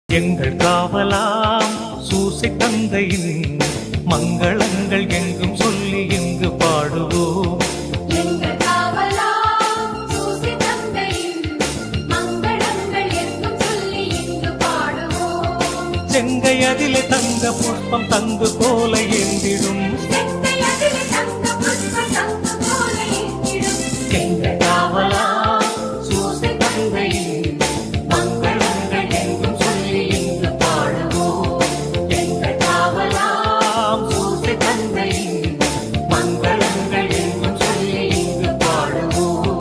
எங்கள் காவலாம் சூசை தந்தையின் மங்களங்கள் எங்கும் சொல்லி இங்கு பாடுவோம் எங்கள் காவலாம் சூசி தந்தையின் மங்களங்கள் எங்கும் சொல்லி இங்கு பாடுவோம் செங்கை அதிலே தங்க புஷ்பம் தங்கு போல ஏந்திடும் செங்கை அதிலே தங்க புஷ்பம் தங்க போல எங்கிடும் எங்கள் காவலாம் சூசை தந்தையின் மங்களங்கள் எங்கும் சொல்லி இங்கு பாடுவோம் எங்கள் காவலாம் சூசை தந்தையின் மங்களங்கள் எங்கும் சொல்லி இங்கு பாடுவோம்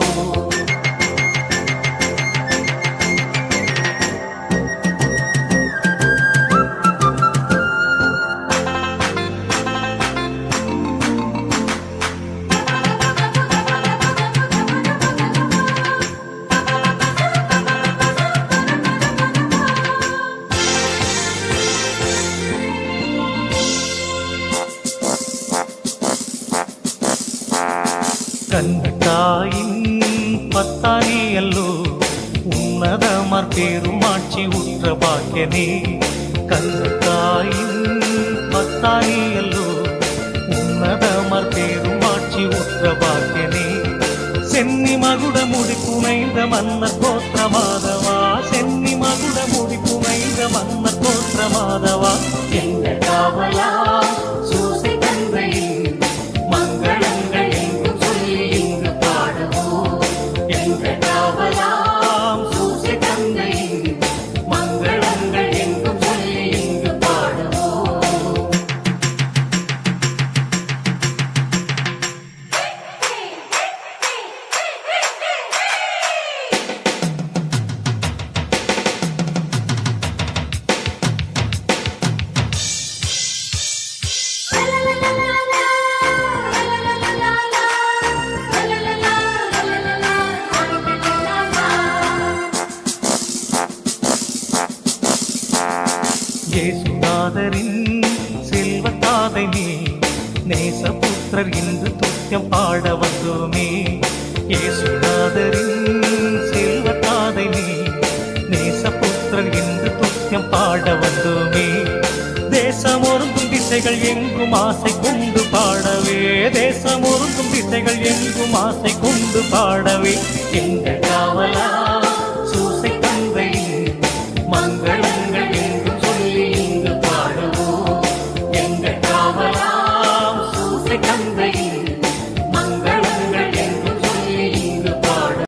கண்ணத்தாயின் பத்தானியல்லோ உன்னதமர் பெருமாட்சி உற்ற பாக்கியனே கண்ணத்தாயின் பத்தானியல்லோ உன்னதமர் பெருமாட்சி உற்ற பாக்கியனே சென்னி மகுட முடி புனைந்த மன்னர் கோத்திர மாதவா சென்னி மகுட முடி புனைந்த மன்னர் கோத்திர மாதவா எங்கள் காவலா சூசை தந்தையின் மங்களங்கள் எங்கும் சொல்லி இங்கு பாடுவோம் எங்கள் காவலாம் சூசை தந்தையின் மங்களங்கள் எங்கும் சொல்லி இங்கு பாடுவோம் இயேசுநாதரின் செல்வத்தாதை நீ நேசபுத்திரர் இன்று துத்தியம் பாட வந்தோமே இயேசுநாதரின் செல்வத்தாதை நீ நேசபுத்திரர் இன்று துத்தியம் பாட வந்தோமே தேசம் ஒருங்கும் திசைகள் எங்கும் ஆசை கொண்டு பாடவே தேசம் ஒருங்கும் திசைகள் எங்கும் ஆசை கொண்டு பாடவே எங்கள் காவலா